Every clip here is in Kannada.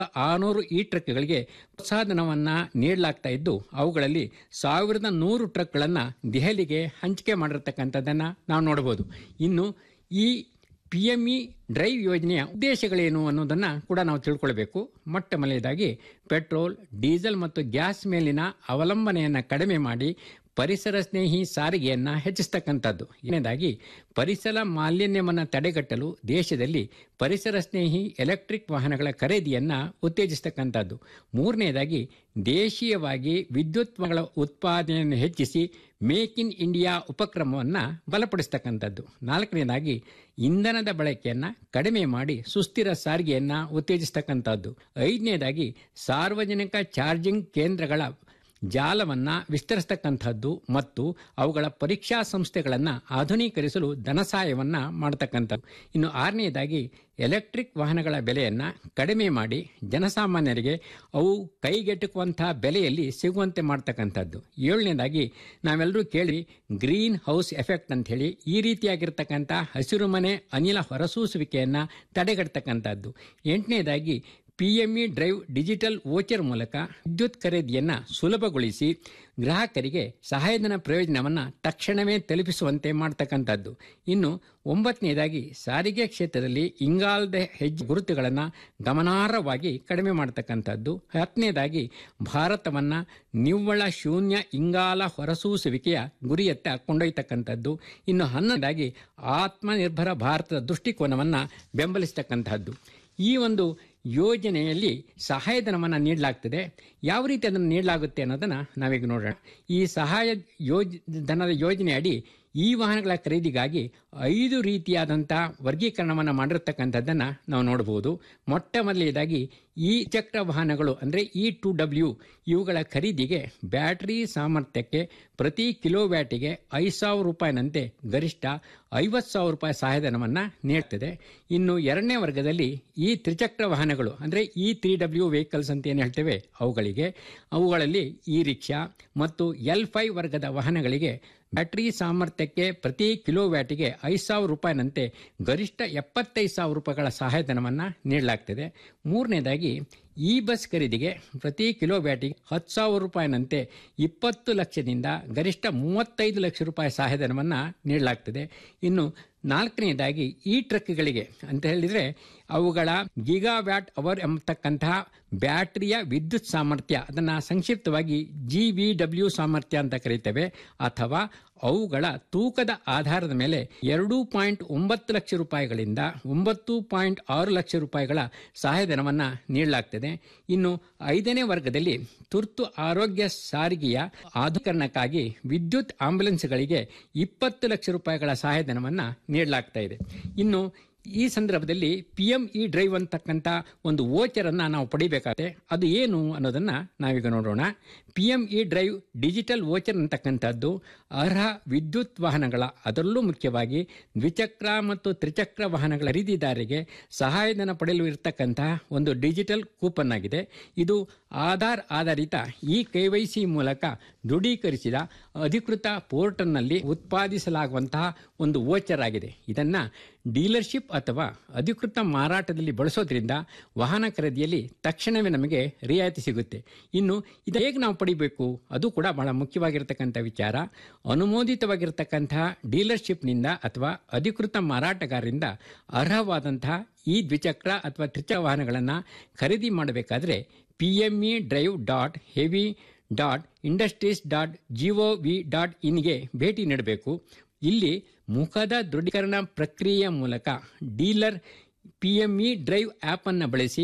ಆರುನೂರು ಈ ಟ್ರಕ್ಗಳಿಗೆ ಪ್ರೋತ್ಸಾಹಧನವನ್ನು ನೀಡಲಾಗ್ತಾ ಇದ್ದು ಅವುಗಳಲ್ಲಿ ಸಾವಿರದ ನೂರು ಟ್ರಕ್ಗಳನ್ನು ದೆಹಲಿಗೆ ಹಂಚಿಕೆ ಮಾಡಿರ್ತಕ್ಕಂಥದ್ದನ್ನು ನಾವು ನೋಡಬಹುದು ಇನ್ನು ಈ ಪಿ ಎಂ ಇ ಡ್ರೈವ್ ಯೋಜನೆಯ ಉದ್ದೇಶಗಳೇನು ಅನ್ನೋದನ್ನು ಕೂಡ ನಾವು ತಿಳ್ಕೊಳ್ಬೇಕು ಮೊಟ್ಟ ಮೊದಲನೇದಾಗಿ ಪೆಟ್ರೋಲ್ ಡೀಸೆಲ್ ಮತ್ತು ಗ್ಯಾಸ್ ಮೇಲಿನ ಅವಲಂಬನೆಯನ್ನು ಕಡಿಮೆ ಮಾಡಿ ಪರಿಸರ ಸ್ನೇಹಿ ಸಾರಿಗೆಯನ್ನು ಹೆಚ್ಚಿಸ್ತಕ್ಕಂಥದ್ದು ಏನೇದಾಗಿ ಪರಿಸರ ಮಾಲಿನ್ಯವನ್ನು ತಡೆಗಟ್ಟಲು ದೇಶದಲ್ಲಿ ಪರಿಸರ ಸ್ನೇಹಿ ಎಲೆಕ್ಟ್ರಿಕ್ ವಾಹನಗಳ ಖರೀದಿಯನ್ನು ಉತ್ತೇಜಿಸ್ತಕ್ಕಂಥದ್ದು ಮೂರನೇದಾಗಿ ದೇಶೀಯವಾಗಿ ವಿದ್ಯುತ್ಗಳ ಉತ್ಪಾದನೆಯನ್ನು ಹೆಚ್ಚಿಸಿ ಮೇಕ್ ಇನ್ ಇಂಡಿಯಾ ಉಪಕ್ರಮವನ್ನು ಬಲಪಡಿಸ್ತಕ್ಕಂಥದ್ದು ನಾಲ್ಕನೇದಾಗಿ ಇಂಧನದ ಬಳಕೆಯನ್ನು ಕಡಿಮೆ ಮಾಡಿ ಸುಸ್ಥಿರ ಸಾರಿಗೆಯನ್ನು ಉತ್ತೇಜಿಸ್ತಕ್ಕಂಥದ್ದು ಐದನೇದಾಗಿ ಸಾರ್ವಜನಿಕ ಚಾರ್ಜಿಂಗ್ ಕೇಂದ್ರಗಳ ಜಾಲವನ್ನು ವಿಸ್ತರಿಸ್ತಕ್ಕಂಥದ್ದು ಮತ್ತು ಅವುಗಳ ಪರೀಕ್ಷಾ ಸಂಸ್ಥೆಗಳನ್ನು ಆಧುನೀಕರಿಸಲು ಧನಸಹಾಯವನ್ನು ಮಾಡತಕ್ಕಂಥದ್ದು ಇನ್ನು ಆರನೆಯದಾಗಿ ಎಲೆಕ್ಟ್ರಿಕ್ ವಾಹನಗಳ ಬೆಲೆಯನ್ನು ಕಡಿಮೆ ಮಾಡಿ ಜನಸಾಮಾನ್ಯರಿಗೆ ಅವು ಕೈಗೆಟುಕುವಂತಹ ಬೆಲೆಯಲ್ಲಿ ಸಿಗುವಂತೆ ಮಾಡ್ತಕ್ಕಂಥದ್ದು ಏಳನೇದಾಗಿ ನಾವೆಲ್ಲರೂ ಕೇಳಿ ಗ್ರೀನ್ ಹೌಸ್ ಎಫೆಕ್ಟ್ ಅಂತ ಹೇಳಿ ಈ ರೀತಿಯಾಗಿರ್ತಕ್ಕಂಥ ಹಸಿರು ಮನೆ ಅನಿಲ ಹೊರಸೂಸುವಿಕೆಯನ್ನು ತಡೆಗಟ್ಟತಕ್ಕಂಥದ್ದು ಎಂಟನೇದಾಗಿ ಪಿಎಂಇ ಡ್ರೈವ್ ಡಿಜಿಟಲ್ ವೋಚರ್ ಮೂಲಕ ವಿದ್ಯುತ್ ಖರೀದಿಯನ್ನು ಸುಲಭಗೊಳಿಸಿ ಗ್ರಾಹಕರಿಗೆ ಸಹಾಯಧನ ಪ್ರಯೋಜನವನ್ನು ತಕ್ಷಣವೇ ತಲುಪಿಸುವಂತೆ ಮಾಡ್ತಕ್ಕಂಥದ್ದು ಇನ್ನು ಒಂಬತ್ತನೇದಾಗಿ ಸಾರಿಗೆ ಕ್ಷೇತ್ರದಲ್ಲಿ ಇಂಗಾಲದ ಹೆಜ್ಜೆ ಗುರುತುಗಳನ್ನು ಗಮನಾರ್ಹವಾಗಿ ಕಡಿಮೆ ಮಾಡ್ತಕ್ಕಂಥದ್ದು ಹತ್ತನೇದಾಗಿ ಭಾರತವನ್ನು ನಿವ್ವಳ ಶೂನ್ಯ ಇಂಗಾಲ ಹೊರಸೂಸುವಿಕೆಯ ಗುರಿಯತ್ತ ಕೊಂಡೊಯ್ತಕ್ಕಂಥದ್ದು ಇನ್ನು ಹನ್ನೊಂದಾಗಿ ಆತ್ಮನಿರ್ಭರ ಭಾರತದ ದೃಷ್ಟಿಕೋನವನ್ನು ಬೆಂಬಲಿಸ್ತಕ್ಕಂಥದ್ದು ಈ ಒಂದು ಯೋಜನೆಯಲ್ಲಿ ಸಹಾಯಧನವನ್ನು ನೀಡಲಾಗ್ತದೆ ಯಾವ ರೀತಿ ಅದನ್ನು ನೀಡಲಾಗುತ್ತೆ ಅನ್ನೋದನ್ನು ನಾವೀಗ ನೋಡೋಣ ಈ ಸಹಾಯ ಯೋಜ ಧನದ ಯೋಜನೆ ಅಡಿ ಈ ವಾಹನಗಳ ಖರೀದಿಗಾಗಿ ಐದು ರೀತಿಯಾದಂಥ ವರ್ಗೀಕರಣವನ್ನು ಮಾಡಿರ್ತಕ್ಕಂಥದ್ದನ್ನು ನಾವು ನೋಡಬಹುದು ಮೊಟ್ಟ ಮೊದಲನೇದಾಗಿ ಈ ಚಕ್ರ ವಾಹನಗಳು ಅಂದರೆ ಇ ಟು ಡಬ್ಲ್ಯೂ ಇವುಗಳ ಖರೀದಿಗೆ ಬ್ಯಾಟರಿ ಸಾಮರ್ಥ್ಯಕ್ಕೆ ಪ್ರತಿ ಕಿಲೋ ವ್ಯಾಟಿಗೆ ಐದು ಸಾವಿರ ರೂಪಾಯಿನಂತೆ ಗರಿಷ್ಠ ಐವತ್ತು ಸಾವಿರ ರೂಪಾಯಿ ಸಹಾಯಧನವನ್ನು ನೀಡ್ತದೆ ಇನ್ನು ಎರಡನೇ ವರ್ಗದಲ್ಲಿ ಈ ತ್ರಿಚಕ್ರ ವಾಹನಗಳು ಅಂದರೆ ಈ ತ್ರೀ ಡಬ್ಲ್ಯೂ ವೆಹಿಕಲ್ಸ್ ಅಂತ ಏನು ಹೇಳ್ತೇವೆ ಅವುಗಳಿಗೆ ಅವುಗಳಲ್ಲಿ ಇ ರಿಕ್ಷಾ ಮತ್ತು ಎಲ್ ಫೈವ್ ವರ್ಗದ ವಾಹನಗಳಿಗೆ ಬ್ಯಾಟರಿ ಸಾಮರ್ಥ್ಯಕ್ಕೆ ಪ್ರತಿ ಕಿಲೋ ವ್ಯಾಟಿಗೆ ಐದು ಸಾವಿರ ರೂಪಾಯಿನಂತೆ ಗರಿಷ್ಠ ಎಪ್ಪತ್ತೈದು ಸಾವಿರ ರೂಪಾಯಿಗಳ ಸಹಾಯಧನವನ್ನು ನೀಡಲಾಗ್ತದೆ ಮೂರನೇದಾಗಿ ಈ ಬಸ್ ಖರೀದಿಗೆ ಪ್ರತಿ ಕಿಲೋ ವ್ಯಾಟಿಗೆ ಹತ್ತು ಸಾವಿರ ರೂಪಾಯಿನಂತೆ ಇಪ್ಪತ್ತು ಲಕ್ಷದಿಂದ ಗರಿಷ್ಠ ಮೂವತ್ತೈದು ಲಕ್ಷ ರೂಪಾಯಿ ಸಹಾಯಧನವನ್ನು ನೀಡಲಾಗ್ತದೆ ಇನ್ನು ನಾಲ್ಕನೇದಾಗಿ ಈ ಟ್ರಕ್ಗಳಿಗೆ ಅಂತ ಹೇಳಿದರೆ ಅವುಗಳ ಗಿಗಾ ವ್ಯಾಟ್ ಅವರ್ ಎಂಬತಕ್ಕಂತಹ ಬ್ಯಾಟರಿಯ ವಿದ್ಯುತ್ ಸಾಮರ್ಥ್ಯ ಅದನ್ನು ಸಂಕ್ಷಿಪ್ತವಾಗಿ ಜಿ ವಿ ಡಬ್ಲ್ಯೂ ಸಾಮರ್ಥ್ಯ ಅಂತ ಕರೀತೇವೆ ಅಥವಾ ಅವುಗಳ ತೂಕದ ಆಧಾರದ ಮೇಲೆ ಎರಡು ಪಾಯಿಂಟ್ ಒಂಬತ್ತು ಲಕ್ಷ ರೂಪಾಯಿಗಳಿಂದ ಒಂಬತ್ತು ಪಾಯಿಂಟ್ ಆರು ಲಕ್ಷ ರೂಪಾಯಿಗಳ ಸಹಾಯಧನವನ್ನು ನೀಡಲಾಗ್ತದೆ ಇನ್ನು ಐದನೇ ವರ್ಗದಲ್ಲಿ ತುರ್ತು ಆರೋಗ್ಯ ಸಾರಿಗೆಯ ಆಧುಕರಣಕ್ಕಾಗಿ ವಿದ್ಯುತ್ ಆಂಬ್ಯುಲೆನ್ಸ್ಗಳಿಗೆ ಇಪ್ಪತ್ತು ಲಕ್ಷ ರೂಪಾಯಿಗಳ ಸಹಾಯಧನವನ್ನು ನೀಡಲಾಗ್ತಾ ಇದೆ ಇನ್ನು ಈ ಸಂದರ್ಭದಲ್ಲಿ ಪಿ ಎಂ ಇ ಡ್ರೈವ್ ಅಂತಕ್ಕಂಥ ಒಂದು ವೋಚರನ್ನು ನಾವು ಪಡಿಬೇಕಾಗುತ್ತೆ ಅದು ಏನು ಅನ್ನೋದನ್ನು ನಾವೀಗ ನೋಡೋಣ P M E drive digital voucher ಅಂತಕ್ಕಂಥದ್ದು ಅರ್ಹ ವಿದ್ಯುತ್ ವಾಹನಗಳ ಅದರಲ್ಲೂ ಮುಖ್ಯವಾಗಿ ದ್ವಿಚಕ್ರ ಮತ್ತು ತ್ರಿಚಕ್ರ ವಾಹನಗಳ ಖರೀದಿದಾರರಿಗೆ ಸಹಾಯಧನ ಪಡೆಯಲು ಇರತಕ್ಕಂತಹ ಒಂದು ಡಿಜಿಟಲ್ ಕೂಪನ್ ಆಗಿದೆ ಇದು ಆಧಾರ್ ಆಧಾರಿತ ಇ ಕೆ ವೈ ಸಿ ಮೂಲಕ ದೃಢೀಕರಿಸಿದ ಅಧಿಕೃತ ಪೋರ್ಟಲ್ನಲ್ಲಿ ಉತ್ಪಾದಿಸಲಾಗುವಂತಹ ಒಂದು ವೋಚರ್ ಆಗಿದೆ ಇದನ್ನು ಡೀಲರ್ಶಿಪ್ ಅಥವಾ ಅಧಿಕೃತ ಮಾರಾಟದಲ್ಲಿ ಬಳಸೋದ್ರಿಂದ ವಾಹನ ಖರೀದಿಯಲ್ಲಿ ತಕ್ಷಣವೇ ನಮಗೆ ರಿಯಾಯಿತಿ ಸಿಗುತ್ತೆ ಇನ್ನು ಇದು ಹೇಗೆ ನಾವು ಪಡಿಬೇಕು ಅದು ಕೂಡ ಬಹಳ ಮುಖ್ಯವಾಗಿರ್ತಕ್ಕಂಥ ವಿಚಾರ ಅನುಮೋದಿತವಾಗಿರ್ತಕ್ಕಂತಹ ಡೀಲರ್ಶಿಪ್ನಿಂದ ಅಥವಾ ಅಧಿಕೃತ ಮಾರಾಟಗಾರರಿಂದ ಅರ್ಹವಾದಂತಹ ಈ ದ್ವಿಚಕ್ರ ಅಥವಾ ತ್ರಿಚಕ್ರ ವಾಹನಗಳನ್ನು ಖರೀದಿ ಮಾಡಬೇಕಾದ್ರೆ P M E drive dot heavy dot industries dot GO V dot ಇನ್ಗೆ ಭೇಟಿ ನೀಡಬೇಕು ಇಲ್ಲಿ ಮುಖದ ದೃಢೀಕರಣ ಪ್ರಕ್ರಿಯೆಯ ಮೂಲಕ dealer P M E drive ಆ್ಯಪನ್ನು ಬಳಸಿ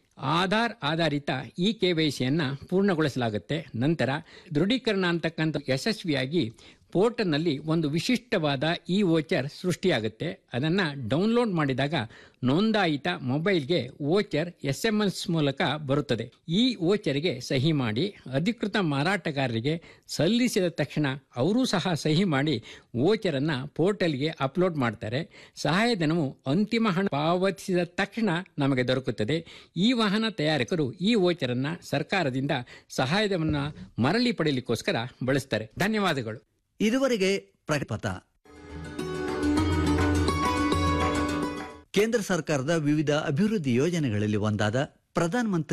ಆಧಾರ್ ಆಧಾರಿತ ಇ ಕೆ ವೈ ಸಿಯನ್ನು ಪೂರ್ಣಗೊಳಿಸಲಾಗುತ್ತೆ ನಂತರ ದೃಢೀಕರಣ ಅಂತಕ್ಕಂಥ ಯಶಸ್ವಿಯಾಗಿ ಪೋರ್ಟಲ್ನಲ್ಲಿ ಒಂದು ವಿಶಿಷ್ಟವಾದ ಇ ವೋಚರ್ ಸೃಷ್ಟಿಯಾಗುತ್ತೆ ಅದನ್ನು ಡೌನ್ಲೋಡ್ ಮಾಡಿದಾಗ ನೋಂದಾಯಿತ ಮೊಬೈಲ್ಗೆ ವೋಚರ್ ಎಸ್ ಎಂ ಎಸ್ ಮೂಲಕ ಬರುತ್ತದೆ ಈ ವೋಚರ್ಗೆ ಸಹಿ ಮಾಡಿ ಅಧಿಕೃತ ಮಾರಾಟಗಾರರಿಗೆ ಸಲ್ಲಿಸಿದ ತಕ್ಷಣ ಅವರೂ ಸಹ ಸಹಿ ಮಾಡಿ ವೋಚರನ್ನು ಪೋರ್ಟಲ್ಗೆ ಅಪ್ಲೋಡ್ ಮಾಡ್ತಾರೆ ಸಹಾಯಧನವು ಅಂತಿಮ ಹಣ ಪಾವತಿಸಿದ ತಕ್ಷಣ ನಮಗೆ ದೊರಕುತ್ತದೆ ಈ ವಾಹನ ತಯಾರಕರು ಈ ವೋಚರನ್ನು ಸರ್ಕಾರದಿಂದ ಸಹಾಯಧನವನ್ನು ಮರಳಿ ಪಡೆಯಲಿಕ್ಕೋಸ್ಕರ ಬಳಸ್ತಾರೆ ಧನ್ಯವಾದಗಳು ಇದುವರೆಗೆ ಪ್ರಗತಿಪಥ ಕೇಂದ್ರ ಸರ್ಕಾರದ ವಿವಿಧ ಅಭಿವೃದ್ಧಿ ಯೋಜನೆಗಳಲ್ಲಿ ಒಂದಾದ ಪ್ರಧಾನ ಮಂತ್ರಿ